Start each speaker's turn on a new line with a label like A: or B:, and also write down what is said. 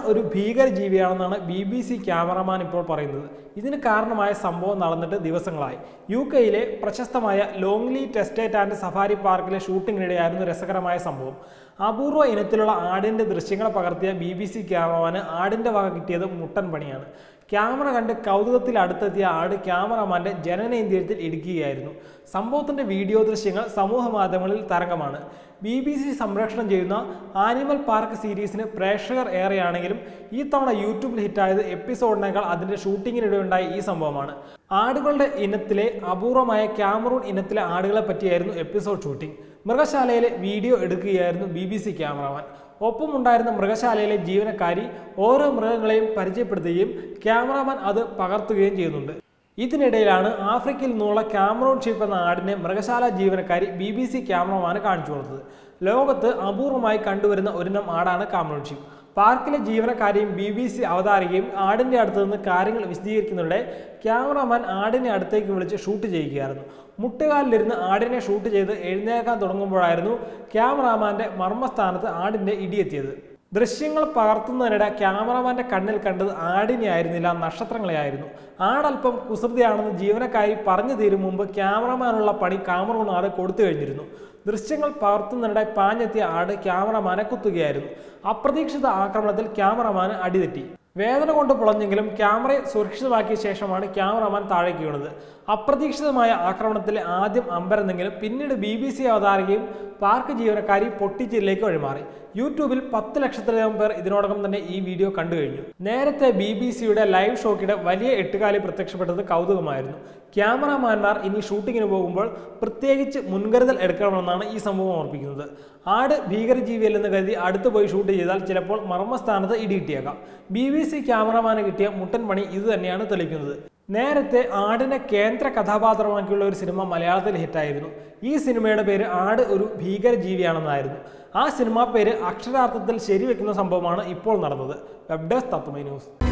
A: ഒരു ഭീകരജീവിയാണെന്നാണ് B B C cameraman ഇപ്പോൾ പറയുന്നത് ഇതിന് കാരണമായ സംഭവം നടന്നിട്ട് ദിവസങ്ങളായി യു കെയിലെ പ്രശസ്തമായ ലോങ്ലി ടെസ്റ്റേറ്റ് ആൻഡ് സഫാരി പാർക്കിലെ ഷൂട്ടിങ്ങിനിടെയായിരുന്നു രസകരമായ സംഭവം അപൂർവ ഇനത്തിലുള്ള ആടിന്റെ ദൃശ്യങ്ങൾ പകർത്തിയ ബി ബി സി ക്യാമറമാന് ആടിന്റെ വക കിട്ടിയത് മുട്ടൻ പണിയാണ് ക്യാമറ കണ്ട് കൗതുകത്തിൽ അടുത്തെത്തിയ ആട് ക്യാമറമാന്റെ ജനനേന്ദ്രിയത്തിൽ ഇടുക്കുകയായിരുന്നു സംഭവത്തിന്റെ വീഡിയോ ദൃശ്യങ്ങൾ സമൂഹ മാധ്യമങ്ങളിൽ തരംഗമാണ് ബി ബി സി സംരക്ഷണം ചെയ്യുന്ന ആനിമൽ പാർക്ക് സീരീസിന് പ്രേക്ഷകർ ഏറെയാണെങ്കിലും ഈ തവണ യൂട്യൂബിൽ ഹിറ്റായത് എപ്പിസോഡിനേക്കാൾ അതിന്റെ ഷൂട്ടിങ്ങിനിടെ ഉണ്ടായ ഈ സംഭവമാണ് ആടുകളുടെ ഇനത്തിലെ അപൂർവമായ ക്യാമറൂൺ ഇനത്തിലെ ആടുകളെ പറ്റിയായിരുന്നു എപ്പിസോഡ് ഷൂട്ടിംഗ് മൃഗശാലയിലെ വീഡിയോ എടുക്കുകയായിരുന്നു ബി ബി സി ക്യാമറമാൻ ഒപ്പമുണ്ടായിരുന്ന മൃഗശാലയിലെ ജീവനക്കാരി ഓരോ മൃഗങ്ങളെയും പരിചയപ്പെടുത്തുകയും ക്യാമറാമാൻ അത് പകർത്തുകയും ചെയ്യുന്നുണ്ട് ഇതിനിടയിലാണ് ആഫ്രിക്കയിൽ നിന്നുള്ള ക്യാമറോൺ ഷീപ്പ് എന്ന ആടിനെ മൃഗശാല ജീവനക്കാരി ബി ബി സി ക്യാമറമാന് കാണിച്ചു കൊടുത്തത് ലോകത്ത് അപൂർവമായി കണ്ടുവരുന്ന ഒരിനം ആടാണ് കാമറോൺ ഷീപ്പ് പാർക്കിലെ ജീവനക്കാരെയും ബി ബി സി അവതാരികയും ആടിന്റെ അടുത്ത് നിന്ന് കാര്യങ്ങൾ വിശദീകരിക്കുന്നതിനിടെ ക്യാമറാമാൻ ആടിനെ അടുത്തേക്ക് വിളിച്ച് ഷൂട്ട് ചെയ്യുകയായിരുന്നു മുട്ടുകാലിലിരുന്ന് ആടിനെ ഷൂട്ട് ചെയ്ത് എഴുന്നേൽക്കാൻ തുടങ്ങുമ്പോഴായിരുന്നു ക്യാമറാമാന്റെ മർമ്മസ്ഥാനത്ത് ആടിന്റെ ഇടിയെത്തിയത് ദൃശ്യങ്ങൾ പകർത്തുന്നതിനിടെ ക്യാമറമാന്റെ കണ്ണിൽ കണ്ടത് ആടിനെ ആയിരുന്നില്ല നക്ഷത്രങ്ങളെയായിരുന്നു ആടല്പം കുസൃതിയാണെന്ന് ജീവനക്കാരി പറഞ്ഞു തീരും മുമ്പ് ക്യാമറമാനുള്ള പണി കാമറൂൺ ആട് കൊടുത്തു കഴിഞ്ഞിരുന്നു ദൃശ്യങ്ങൾ പകർത്തുന്നതിനിടെ പാഞ്ഞെത്തിയ ആട് ക്യാമറമാനെ കുത്തുകയായിരുന്നു അപ്രതീക്ഷിത ആക്രമണത്തിൽ ക്യാമറമാന് അടിതെറ്റി വേദന കൊണ്ട് പുളഞ്ഞെങ്കിലും ക്യാമറയെ സുരക്ഷിതമാക്കിയ ശേഷമാണ് ക്യാമറമാൻ താഴേക്ക് വീണത് അപ്രതീക്ഷിതമായ ആക്രമണത്തിൽ ആദ്യം അമ്പരന്നെങ്കിലും പിന്നീട് ബി ബി സി അവതാരകയും പാർക്ക് ജീവനക്കാരി പൊട്ടിച്ചിരിലേക്ക് വഴിമാറി യൂട്യൂബിൽ പത്ത് ലക്ഷത്തിലധികം പേർ ഇതിനോടകം തന്നെ ഈ വീഡിയോ കണ്ടു കഴിഞ്ഞു നേരത്തെ ബി ബി സിയുടെ ലൈവ് ഷോക്കിടെ വലിയ എട്ടുകാലി പ്രത്യക്ഷപ്പെട്ടത് കൗതുകമായിരുന്നു ക്യാമറാമാൻമാർ ഇനി ഷൂട്ടിങ്ങിന് പോകുമ്പോൾ പ്രത്യേകിച്ച് മുൻകരുതൽ എടുക്കണമെന്നാണ് ഈ സംഭവം ഓർപ്പിക്കുന്നത് ആട് ഭീകരജീവിയല്ലെന്ന് കരുതി അടുത്ത് പോയി ഷൂട്ട് ചെയ്താൽ ചിലപ്പോൾ മർമ്മസ്ഥാനത്ത് ഇടികിട്ടിയേക്കാം ബി ബി സി ക്യാമറമാന് കിട്ടിയ മുട്ടൻ പണി ഇത് തന്നെയാണ് തെളിയിക്കുന്നത് നേരത്തെ ആടിനെ കേന്ദ്ര കഥാപാത്രമാക്കിയുള്ള ഒരു സിനിമ മലയാളത്തിൽ ഹിറ്റായിരുന്നു ഈ സിനിമയുടെ പേര് ആട് ഒരു ഭീകരജീവിയാണെന്നായിരുന്നു ആ സിനിമാ പേര് അക്ഷരാർത്ഥത്തിൽ ശരിവെക്കുന്ന സംഭവമാണ് ഇപ്പോൾ നടന്നത് വെബ് ഡെസ്ക് തത്വമൈ ന്യൂസ്